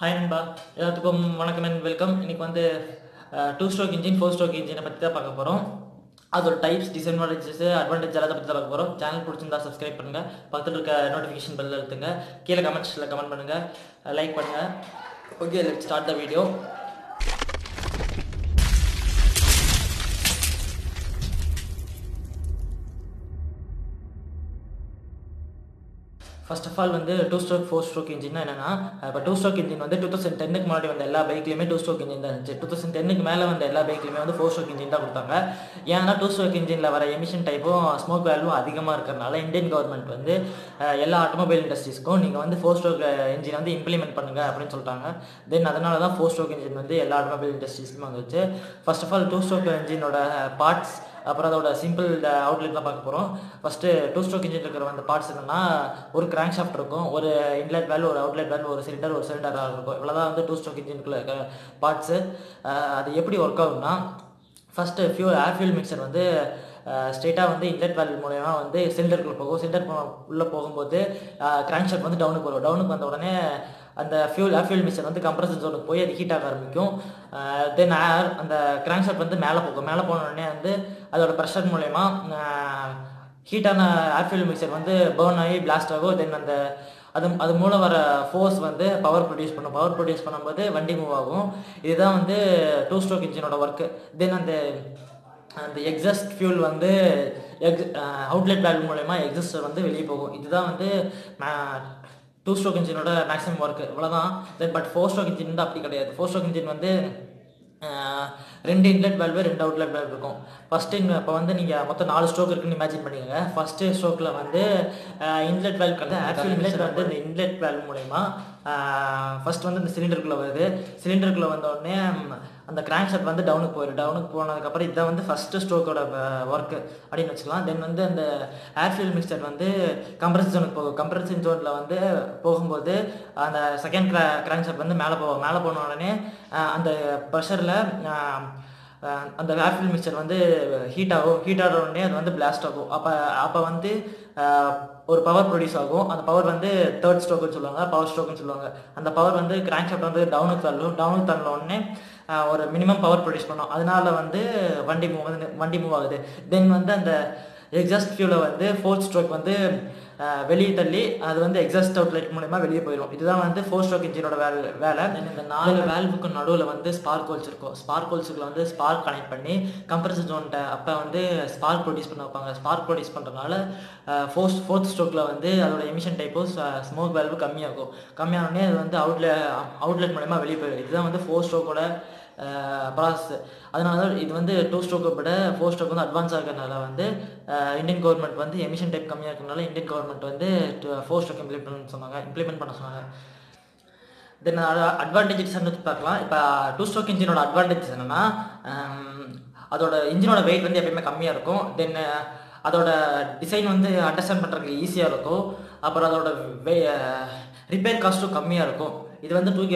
hi நண்பா எல்லாத்துக்கும் வணக்கம் அண்ட் வெல்கம் இன்னைக்கு வந்து two stroke engine four stroke இன்ஜினை பற்றி தான் பார்க்க போகிறோம் அதோட டைப்ஸ் டிஸ்அட்வான்டேஜஸ் அட்வான்டேஜ் எல்லாத்தை பற்றி தான் பார்க்க போகிறோம் சேனல் பிடிச்சிருந்தா சப்ஸ்கிரைப் பண்ணுங்கள் பக்கத்தில் இருக்க நோட்டிஃபிகேஷன் பெல் அழுத்துங்க கீழே கமெண்ட்ஸில் கமெண்ட் பண்ணுங்கள் லைக் பண்ணுங்கள் okay let start the video first of all வந்து two stroke four stroke engine என்னன்னா இப்போ டூ ஸ்ட்ரோக் இன்ஜின் வந்து டூ தௌசண்ட் டென்னுக்கு முன்னாடி வந்த எல்லா பைக்லையுமே டூ ஸ்ட்ரோக் இன்ஜின் தான் இருந்துச்சு டூ தௌசண்ட் டென்னுக்கு மேலே வந்த எல்லா பைக்லையுமே வந்து ஃபோர் ஸ்ட்ரோக் இன்ஜின் தான் கொடுத்தாங்க ஏன்னா டூ ஸ்ட்ரோக் இன்ஜினில் வர எமிஷன் டைப்பும் ஸ்மோக் வேல்யூவும் அதிகமாக இருக்கிறனால இந்தியன் கவர்மெண்ட் வந்து அஹ், எல்லா ஆட்டோமொபைல் இண்டஸ்ட்ரீஸ்க்கும் நீங்கள் வந்து ஃபோர் ஸ்ட்ரோக் இன்ஜின் வந்து இம்ப்ளிமெண்ட் பண்ணுங்க அப்படின்னு சொல்லிட்டாங்க தென் அதனால தான் ஃபோர் ஸ்ட்ரோக் இன்ஜின் வந்து எல்லா ஆட்டோமொபைல் இண்டஸ்ட்ரீஸ்லையும் வந்துச்சு first of all two stroke இன்ஜினோட பார்ட்ஸ் அப்புறம் அதோட சிம்பிள் அவுட்லெட் தான் பார்க்க போகிறோம் ஃபஸ்ட்டு டூ ஸ்ட்ரோக் இன்ஜின் இருக்கிற அந்த பார்ட்ஸ் என்னன்னா ஒரு கிராங்க் ஷாஃப்ட் இருக்கும் ஒரு இன்லெட் வேல் ஒரு அவுட்லெட் வேல் ஒரு சிலிண்டர் ஒரு சிலிண்டராக இருக்கும் இவ்வளோதான் வந்து டூ ஸ்ட்ரோக் இன்ஜினுக்குள்ள இருக்கிற பார்ட்ஸு அது எப்படி ஒர்க் ஆகும்னா first fuel air fuel mixture வந்து ஸ்ட்ரெயிட்டாக வந்து இன்லெட் வேல் மூலயமா வந்து சிலிண்டருக்குள்ள போகும் சிலிண்டர் உள்ளே போகும்போது கிராங்க் ஷாஃப்ட் வந்து டவுனுக்கு வரும் டவுனுக்கு வந்த உடனே அந்த ஃபியூல் ஏர் ஃபியூல் மிக்சர் வந்து கம்ப்ரஸர் ஜோனுக்கு போய் அது ஹீட் ஆக ஆரம்பிக்கும் தென் ஏர் அந்த கிராங்க் ஷாஃப்ட் வந்து மேலே போகும் மேலே போன உடனே வந்து அதோட ப்ரெஷர் மூலயமா ஹீட்டான ஏர் ஃபியூல் மிக்சர் வந்து பேர்ன் ஆகி பிளாஸ்ட் ஆகும் தென் அந்த அது அது மூலம் வர ஃபோர்ஸ் வந்து பவர் ப்ரொடியூஸ் பண்ணும் பவர் ப்ரொடியூஸ் பண்ணும்போது வண்டி மூவ் ஆகும் இதுதான் வந்து டூ ஸ்ட்ரோக் இன்ஜினோட ஒர்க்கு தென் அந்த அந்த எக்ஸாஸ்ட் ஃபியூல் வந்து எக்ஸ் அவுட்லெட் வேல்வ் மூலயமா எக்ஸாஸ்ட் வந்து வெளியே போகும் இதுதான் வந்து டூ ஸ்ட்ரோக் இன்ஜினோட மேக்ஸிமம் ஒர்க்கு இவ்வளோதான் then but four stroke engine வந்து அப்படி கிடையாது ஃபோர் ஸ்ட்ரோக் இன்ஜின் வந்து ஆஹ், ரெண்டு இன்லெட் வேல்வு ரெண்டு அவுட்லெட் வேல்வ் இருக்கும் ஃபஸ்ட்டு இப்போ வந்து நீங்கள் மொத்தம் நாலு ஸ்ட்ரோக் இருக்குன்னு இமேஜின் பண்ணிக்கோங்க ஃபஸ்ட்டு ஸ்ட்ரோக்கில் வந்து இன்லெட் வேல்வ் வந்து ஆக்சுவல் இன்லெட் வந்து இந்த இன்லெட் வேல்வ் மூலயமா ஃபர்ஸ்ட் வந்து இந்த சிலிண்டருக்குள்ளே வருது சிலிண்டருக்குள்ளே வந்த உடனே ம், அந்த கிராங்க் ஷாட் வந்து டவுனுக்கு போயிடும் டவுனுக்கு போனதுக்கப்புறம் இதான் வந்து ஃபஸ்ட்டு ஸ்ட்ரோக்கோட ஒர்க்கு அப்படின்னு வச்சுக்கலாம் தென் வந்து அந்த ஏர்ஃபியூல் மிக்சர் வந்து கம்ப்ரஸ் ஜோனுக்கு போகும் கம்ப்ரஸன் ஜோனில் வந்து போகும்போது அந்த செகண்ட் கிரா கிராங்க் ஷாட் வந்து மேலே போகும் மேலே போன உடனே அஹ், அந்த ப்ரெஷரில் அந்த ஏர்ஃபியூல் மிக்சர் வந்து ஹீட் ஆகும் ஹீட் ஆகிற உடனே அது வந்து பிளாஸ்ட் ஆகும் அப்போ அப்போ வந்து அஹ், ஒரு பவர் ப்ரொடியூஸ் ஆகும் அந்த பவர் வந்து தேர்ட் ஸ்ட்ரோக்குன்னு சொல்லுவாங்க பவர் ஸ்ட்ரோக்குன்னு சொல்லுவாங்க அந்த பவர் வந்து கிராங்க் ஷாட் வந்து டவுனுக்கு தள்ளும் டவுனுக்கு தள்ள உடனே ஆஹ் ஒரு மினிமம் பவர் ப்ரொடியூஸ் பண்ணும் அதனால வந்து வண்டி மூவ் வந்து வண்டி மூவ் ஆகுது தென் வந்து அந்த எக்ஸாஸ்ட் ஃபியூலை வந்து ஃபோர்த் ஸ்ட்ரோக் வந்து ஆஹ் வெளியே தள்ளி அது வந்து எக்ஸாஸ்ட் அவுட்லெட் மூலயமா வெளியே போயிடும் இதுதான் வந்து ஃபோர் ஸ்ட்ரோக் இன்ஜினோட வேலை வேலை Then இந்த நாலு வேல்வுக்கு நடுவில் வந்து ஸ்பார்க் ஹோல்ஸ் இருக்கும் ஸ்பார்க் ஹோல்ஸுக்குள்ள வந்து ஸ்பார்க் கனெக்ட் பண்ணி கம்ப்ரஸர் ஜோன்ட்ட அப்போ வந்து ஸ்பார்க் ப்ரொடியூஸ் பண்ண வைப்பாங்க ஸ்பார்க் ப்ரொடியூஸ் பண்ணுறதுனால ஃபோர்த் ஃபோர்த் ஸ்ட்ரோக்கில் வந்து அதோட எமிஷன் டைப்போ ஸ்மோக் வேல்வு கம்மியாகும் கம்மியானோடனே அது வந்து அவுட்ல அவுட்லெட் மூலயமா வெளியே போயிடும் இதுதான் வந்து ஃபோர் ஸ்ட்ரோக்கோட ப்ராசஸ் அதனால தான் இது வந்து டூ ஸ்ட்ரோக்கை விட ஃபோர் ஸ்ட்ரோக் வந்து அட்வான்ஸ் ஆகிறதுனால வந்து அஹ், இந்தியன் கவர்மெண்ட் வந்து எமிஷன் டைப் கம்மியாக இருக்கிறதுனால இந்தியன் கவர்மெண்ட் வந்து ஃபோர் ஸ்ட்ரோக் இம்ப்ளிமெண்ட் பண்ண சொன்னாங்க இம்ப்ளிமெண்ட் பண்ண சொன்னாங்க தென் அட்வான்டேஜஸ் வந்து பார்க்கலாம் இப்போ டூ ஸ்ட்ரோக் இன்ஜினோட அட்வான்டேஜஸ் என்னன்னா ஹம், அதோட இன்ஜினோட வெயிட் வந்து எப்பயுமே கம்மியாக இருக்கும் தென் அதோட டிசைன் வந்து அண்டர்ஸ்டாண்ட் பண்ணுறதுக்கு ஈஸியாக இருக்கும் அப்புறம் அதோட ரிப்பேர் காஸ்ட்டும் கம்மியாக இருக்கும் இது வந்து டூ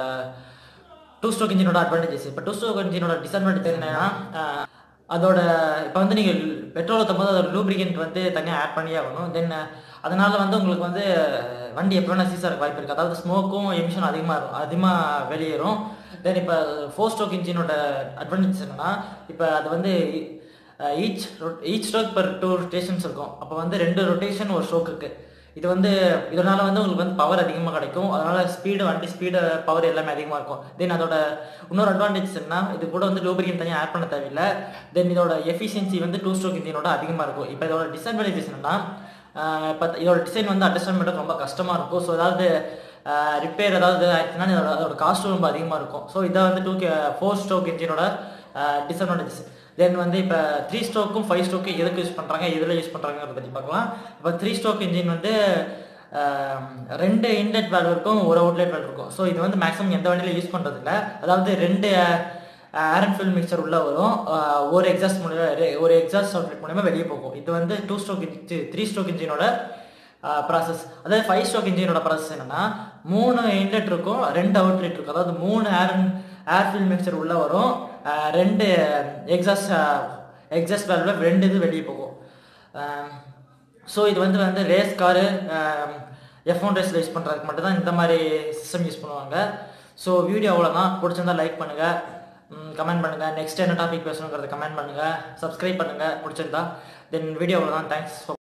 டூ ஸ்ட்ரோக் இன்ஜினோட அட்வான்டேஜஸ் இப்போ டூ ஸ்ட்ரோக் இன்ஜினோட டிஸ்அட்வான்டேஜ் என்னன்னா அஹ், அதோட இப்போ வந்து நீங்கள் பெட்ரோல் ஊற்றும் போது அதோட லூப்ரிகன்ட் வந்து தனியாக ஆட் பண்ணியே ஆகணும் தென் அதனால வந்து உங்களுக்கு வந்து வண்டி எப்போ வேணால் சீஸாக இருக்க வாய்ப்பு இருக்குது அதாவது ஸ்மோக்கும் எமிஷன் அதிகமாக இருக்கும் அதிகமாக வெளியேறும் தென் இப்போ ஃபோர் ஸ்ட்ரோக் இன்ஜினோட அட்வான்டேஜ் என்னன்னா இப்போ அது வந்து each each stroke per two rotations இருக்கும் அப்போ வந்து ரெண்டு ரொட்டேஷன் ஒரு ஸ்ட்ரோக்குக்கு இது வந்து இதனால வந்து உங்களுக்கு வந்து பவர் அதிகமாக கிடைக்கும் அதனால ஸ்பீடு வண்டி ஸ்பீடு பவர் எல்லாமே அதிகமாக இருக்கும் தென் அதோட இன்னொரு அட்வான்டேஜ் என்ன இது கூட வந்து லூபிரியன் தனியாக ஆட் பண்ண தேவையில்லை தென் இதோட எஃபிஷியன்சி வந்து டூ ஸ்ட்ரோக் இன்ஜினோட அதிகமாக இருக்கும் இப்போ இதோட டிஸ்அட்வான்டேஜஸ் என்னன்னா இப்போ இதோட டிசைன் வந்து அண்டர்ஸ்டாண்ட் பண்ணுறது ரொம்ப கஷ்டமாக இருக்கும் ஸோ அதாவது ரிப்பேர் ஏதாவது ஆயிடுச்சுன்னா இதோட அதோட காஸ்ட்டும் ரொம்ப அதிகமாக இருக்கும் ஸோ இதை வந்து டூ ஃபோர் ஸ்ட்ரோக் இன்ஜினோட டிஸ்அட்வான்டேஜஸ் தென் வந்து இப்போ த்ரீ ஸ்ட்ரோக்கும் ஃபைவ் ஸ்ட்ரோக்கும் எதுக்கு யூஸ் பண்ணுறாங்க எதில் யூஸ் பண்ணுறாங்கிறத பற்றி பார்க்கலாம் இப்போ த்ரீ ஸ்ட்ரோக் இன்ஜின் வந்து ஆஹ், ரெண்டு இன்லெட் வேல்வ் இருக்கும் ஒரு அவுட்லெட் வேல்வ் இருக்கும் ஸோ இது வந்து மேக்ஸிமம் எந்த வண்டியில யூஸ் பண்ணுறது இல்லை அதாவது ரெண்டு ஏர் அண்ட் ஃபில் மிக்சர் உள்ள வரும் ஆஹ், ஒரு எக்ஸாஸ்ட் மூலியமா ஒரு எக்ஸாஸ்ட் அவுட்லெட் மூலியமா வெளியே போகும் இது வந்து டூ ஸ்ட்ரோக் த்ரீ ஸ்ட்ரோக் இன்ஜினோட ப்ராசஸ் அதாவது ஃபைவ் ஸ்ட்ரோக் இன்ஜினோட ப்ராசஸ் என்னன்னா மூணு இன்லெட் இருக்கும் ரெண்டு அவுட்லெட் இருக்கும் அதாவது மூணு ஏர் ஏர் ஃபில் மிக்சர் உள்ள வரும் ஆஹ் ரெண்டு எக்ஸாஸ்ட் எக்ஸாஸ்ட் வேல்வ் ரெண்டு இது வெளியே போகும் ஸோ இது வந்து வந்து ரேஸ் காரு எஃப் ஒன் ரேஸில் யூஸ் பண்ணுறதுக்கு மட்டும் தான் இந்த மாதிரி சிஸ்டம் யூஸ் பண்ணுவாங்க ஸோ வீடியோ அவ்வளோதான் பிடிச்சிருந்தா லைக் பண்ணுங்கள் கமெண்ட் பண்ணுங்கள் நெக்ஸ்ட் என்ன டாபிக் பேசணுங்கிறத கமெண்ட் பண்ணுங்கள் சப்ஸ்கிரைப் பண்ணுங்கள் பிடிச்சிருந்தா தென் வீடியோ அவ்வளோதான் தேங்க்ஸ்